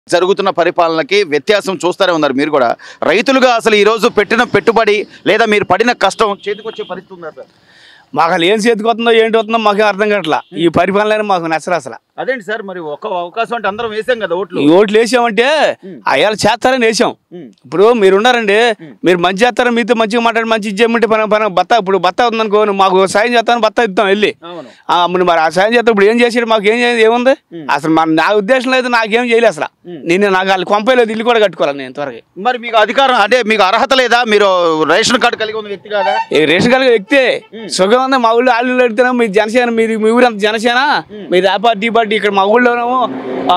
జరుగుతున్న పరిపాలనకి వ్యత్యాసం చూస్తూనే ఉన్నారు మీరు కూడా రైతులుగా అసలు ఈ రోజు పెట్టిన పెట్టుబడి లేదా మీరు పడిన కష్టం చేతికొచ్చే పరిస్థితి ఉందా సార్ మాకు అసలు ఏం చేతికి వస్తుందో ఏంటి వస్తుందో మాకు అర్థం కావట్లా ఈ పరిపాలన మాకు నచ్చరు అసలు అదేంటి సార్ మరి ఒక అవకాశం అంటే అందరం వేసాం కదా ఓట్లు ఈ ఓట్లు వేసామంటే అయ్యాలు చేస్తారని వేసాం ఉమ్. ఇప్పుడు మీరు ఉన్నారండి మీరు మంచి చేస్తారని మీతో మంచిగా మాట్లాడి మంచి ఇచ్చేయమంటే పని పని బత్త ఇప్పుడు బత్త ఉందనుకో మాకు సాయం చేస్తాను బత్త ఇద్దాం వెళ్ళి అవును ఆ, మరి మరి ఆ సాయం చేస్తే ఇప్పుడు ఏం చేసాడు మాకు ఏం చేయ- ఏముంది అసలు మన నా ఉద్దేశం లేదు నాకేం చేయలేదు అసలు నేను నాకు వాళ్ళు కొంపలేదు ఇల్లు కూడా కట్టుకోవాలి నేను ఇంతవరకు మరి మీకు అధికారం అంటే మీకు అర్హత లేదా మీరు రేషన్ కార్డు కలిగి ఉన్న వ్యక్తి కాదా ఈ రేషన్ కార్డు వ్యక్తే సుఖం ఉంది మా ఊళ్ళో ఆళ్ళు అడుగుతున్నాం మీ జనసేన మీది మీ ఊరంత జనసేన మీది ఆ పార్టీ ఈ పార్టీ ఇక్కడ మా ఊళ్ళోనేమో ఆ,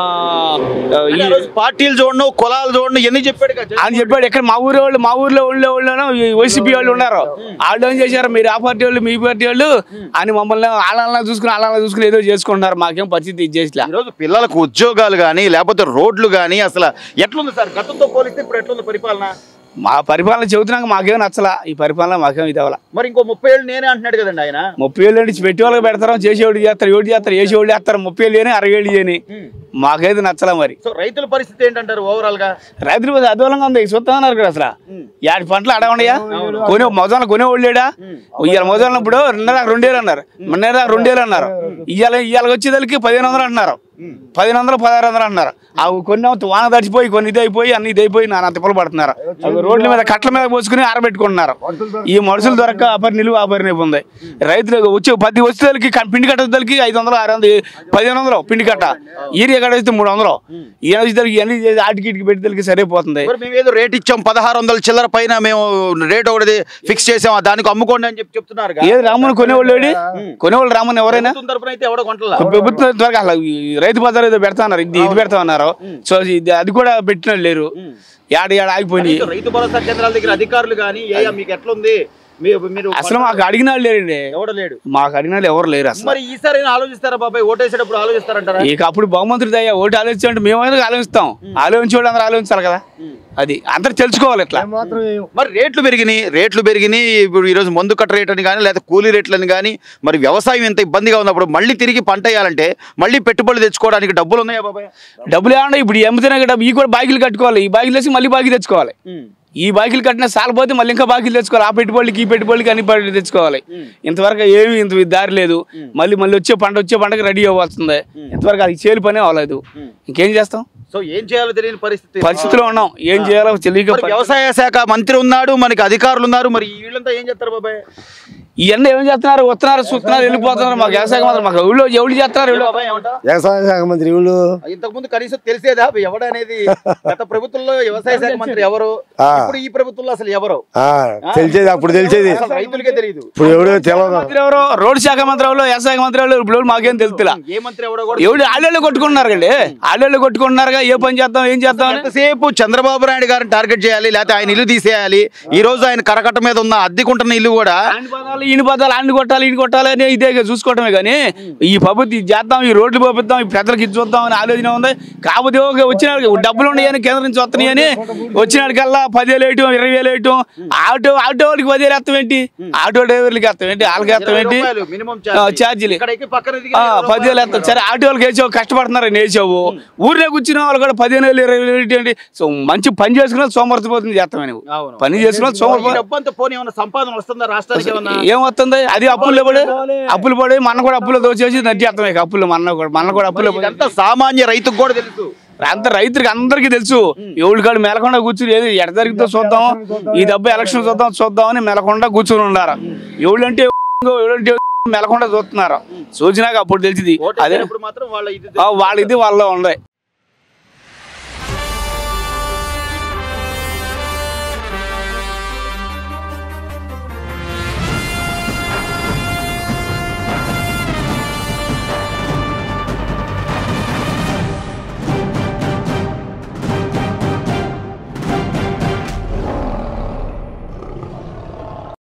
ఈ ఆ రోజు పార్టీలు చూడను కులాలు చూడను ఎన్ని చెప్పాడు కదా అని చెప్పాడు ఇక్కడ మా ఊరు వాళ్ళు మా ఊర్లో ఊళ్ళో ఊళ్ళోనో ఈ వైసీపీ వాళ్ళు ఉన్నారు వాళ్ళు ఏం చేశారు మీరు ఆ పార్టీ వాళ్ళు మీ పార్టీ వాళ్ళు అని మమ్మల్ని వాళ్ళ చూసుకుని వాళ్ళ చూసుకుని ఏదో చేసుకుంటున్నారు మాకేం పరిస్థితి ఇది చేసిలా ఈ రోజు పిల్లలకు ఉద్యోగాలు కానీ లేకపోతే రోడ్లు కానీ అసలు ఎట్లుంది సార్ గతంతో పోలిస్తే ఇప్పుడు ఎట్లుంది పరిపాలన మా పరిపాలన చెబుతున్నాక మాకేం నచ్చలా ఈ పరిపాలన మాకేం ఇది అవ్వాల మరి ఇంకో ముప్పై ఏళ్ళు నేనే అంటున్నాడు కదండి ఆయన ముప్పై ఏళ్ళు నుంచి పెట్టి వాళ్ళకి పెడతారు చేసేవాడు చేస్తారు ఏడు చేస్తారు వేసేవాడు చేస్తారు ముప్పై ఏళ్ళు చేయని అరవై ఏళ్ళు చేయని మాకైతే నచ్చలా మరి సో రైతుల పరిస్థితి ఏంటంటారు ఓవరాల్ గా రైతులు కొంచెం అదూలంగా ఉంది చూస్తా ఉన్నారు కదా అసలు యాడి పంటలు అడగండియా కొనే మొదలు కొనే వాళ్ళేడా ఇవాళ మొదలు ఇప్పుడు రెండున్నర రెండేళ్ళు అన్నారు మొన్న రెండేళ్ళు అన్నారు ఇవాళ ఇవాళ వచ్చేదానికి పదిహేను వందలు అంటున్నారు పదిహేను వందలు పదహారు వందలు అంటున్నారు అవి కొన్ని ఏమో వాన తడిచిపోయి కొన్ని ఇది అయిపోయి అన్ని ఇది అయిపోయి నాన్న తిప్పలు పడుతున్నారు అవి రోడ్ల మీద కట్ల మీద పోసుకుని ఆరబెట్టుకుంటున్నారు ఈ మనుషులు దొరక్క అపరి నిలువ అపరి నిలువ ఉంది రైతులు వచ్చే పది వచ్చేదానికి పిండి కట్టేదానికి ఐదు వందలు ఆరు వందలు పదిహేను వందలు పిండి కట్ట ఈరియా కట్ట వస్తే మూడు వందలు ఈయన వచ్చేదానికి ఇవన్నీ చేసి ఆటికి ఇటుకి పెట్టేదానికి సరిపోతుంది మరి మేము ఏదో రేట్ ఇచ్చాం పదహారు వందల చిల్లర పైన మేము రేట్ ఒకటి ఫిక్స్ చేసాం దానికి అమ్ముకోండి అని చెప్పి చెప్తున్నారు ఏది రాముని కొనేవాళ్ళు ఏడి? కొనేవాళ్ళు రామని ఎవరైనా తరపున అయితే ఎవడో కొంటలా ప్రభుత్వం త్వరగా అసలు ఈ రైతు బజార్ ఏదో పెడతా ఉన్నారు ఇది ఇది పెడతా ఉన్నారు సో ఇది అది కూడా పెట్టిన వాళ్ళు లేరు ఏడ ఏడ ఆగిపోయినాయి రైతు భరోసా కేంద్రాల దగ్గర అధికారులు కానీ ఏ మీకు ఎట్లుంది మీ- మీరు అసలు మాకు అడిగిన వాళ్ళు లేరండి ఎవడ లేడు మాకు అడిగిన వాళ్ళు ఎవరు లేరు అసలు మరి ఈసారి అయినా ఆలోచిస్తారా బాబాయ్ ఓటేసేటప్పుడు ఆలోచిస్తారంటారా ఇక అప్పుడు బహుమంత్రి దయ్యా ఓటు ఆలోచించండి మేమైనా ఆలోచిస్తాం ఆలోచించే వాళ్ళు అందరూ ఆలోచించాలి కదా అది అందరు తెలుసుకోవాలి ఇట్లా మరి రేట్లు పెరిగినాయి రేట్లు పెరిగినాయి ఇప్పుడు ఈరోజు మందు కట్ట రేట్ అని కానీ లేదా కూలీ రేట్లని కానీ మరి వ్యవసాయం ఎంత ఇబ్బందిగా ఉన్నప్పుడు మళ్ళీ తిరిగి పంట వేయాలంటే మళ్ళీ పెట్టుబడులు తెచ్చుకోవడానికి డబ్బులు ఉన్నాయా బాబాయ్ డబ్బులు ఏమన్నా ఇప్పుడు అమ్ముతున్నా కదా ఈ కూడా బాకీలు కట్టుకోవాలి ఈ బాకీలు వేసి మళ్ళీ బాకీ తెచ్చుకోవాలి ఈ బాకీలు కట్టిన సాలపోతే మళ్ళీ ఇంకా బాకీలు తెచ్చుకోవాలి ఆ పెట్టుబడికి ఈ పెట్టుబడికి అన్ని పడి తెచ్చుకోవాలి ఇంతవరకు ఏమి ఇంత దారి లేదు మళ్ళీ మళ్ళీ వచ్చే పంట వచ్చే పంటకి రెడీ అవ్వాల్సిందే ఇంతవరకు అది చేలు పనే అవ్వలేదు ఇంకేం చేస్తాం సో ఏం చేయాలో తెలియని పరిస్థితి పరిస్థితిలో ఉన్నాం ఏం చేయాలో తెలియక మరి వ్యవసాయ శాఖ మంత్రి ఉన్నాడు మనకి అధికారులు ఉన్నారు మరి వీళ్ళంతా ఏం చేస్తారు బాబాయ్ ఇవన్నీ ఏం చేస్తున్నారు వస్తున్నారు చూస్తున్నారు వెళ్ళిపోతున్నారు మాకు వ్యవసాయ మాత్రం మాకు ఊళ్ళో ఎవరు చేస్తున్నారు వీళ్ళు? బాబాయ్ ఏమంటావ్? వ్యవసాయ శాఖ మంత్రి వీళ్ళు ఇంతకు ముందు కనీసం తెలిసేదా ఎవడనేది గత ప్రభుత్వంలో వ్యవసాయ శాఖ మంత్రి ఎవరు ఆ. ఇప్పుడు ఈ ప్రభుత్వంలో అసలు ఎవరు ఆ, తెలిసేది అప్పుడు తెలిసేది అసలు రైతులకే తెలియదు ఇప్పుడు ఎవడో తెలియదు మంత్రి ఎవరు రోడ్డు శాఖ మంత్రి ఎవరు వ్యవసాయ మంత్రి ఎవరు ఇప్పుడు మాకేం తెలుతులా ఏ మంత్రి ఎవడో కూడా ఎవడు ఆళ్ళోళ్ళు కొట్టుకుంటున్నారు కండి ఆళ్ళోళ్ళు కొట్టుకుంటున్నారుగా ఏ పని చేద్దాం ఏం చేద్దాం అని ఎంతసేపు చంద్రబాబు నాయుడు గారిని టార్గెట్ చేయాలి లేకపోతే ఆయన ఇల్లు తీసేయాలి ఈ రోజు ఆయన కరకట్ట మీద ఉన్న అద్దెకుంటున్న ఇల్లు కూడా ఆండి పదాలు ఈయన పదాలు ఆండి కొట్టాలి ఈయన కొట్టాలి అని ఇదే చూసుకోవటమే కానీ ఈ ప్రభుత్వం ఇది చేద్దాం ఈ రోడ్లు పంపిద్దాం ఈ పెద్దలకి ఇది చూద్దాం అని ఆలోచన ఉంది కాకపోతే ఒక వచ్చిన డబ్బులు ఉన్నాయని కేంద్రం నుంచి వస్తున్నాయని వచ్చినాడికల్లా పదివేలు వేయటం ఇరవై వేలు వేయటం ఆటో ఆటో వాళ్ళకి పదివేలు ఎత్తం ఏంటి ఆటో డ్రైవర్లకి ఎత్తం ఏంటి వాళ్ళకి ఎత్తం ఏంటి మినిమం ఆ, ఛార్జీలు ఇక్కడ ఎక్కి పక్కన దిగి ఆ, పదివేలు ఎత్తాం సరే ఆటో వాళ్ళకి వేసావు కష్టపడుతున్నారు వేసావు ఊరిలో కూర్చున్న వాళ్ళు కూడా పదిహేను వేలు ఇరవై వేలు ఏంటి సో మంచి పని చేసుకున్న సోమర్థపోతుంది చేస్తామే నువ్వు అవును. పని చేసుకున్న ఈ సోమర్థ డబ్బంతా పోనీ ఏమన్నా సంపాదన వస్తుందా రాష్ట్రానికి ఏమన్నా ఏమవుతుంది అది అప్పులు పడి అప్పులు పడి మన కూడా అప్పులు దోచేసి నచ్చేస్తాం ఇక అప్పులు మన కూడా మన కూడా అప్పులు ఇదంతా సామాన్య రైతుకు కూడా తెలుసు అంత రైతులకి అందరికీ తెలుసు ఎవరి కాడు మెలకుండా కూర్చుని ఏది ఎడ జరిగితే చూద్దాం ఈ దెబ్బ ఎలక్షన్ చూద్దాం చూద్దాం అని మెలకుండా కూర్చుని ఉన్నారు ఎవడంటే ఎవడంటే మెలకుండా చూస్తున్నారు చూసినాక అప్పుడు తెలిసింది అదే ఓటేసినప్పుడు మాత్రం వాళ్ళ ఇది ఆ, వాళ్ళ ఇది వాళ్ళలో ఉంది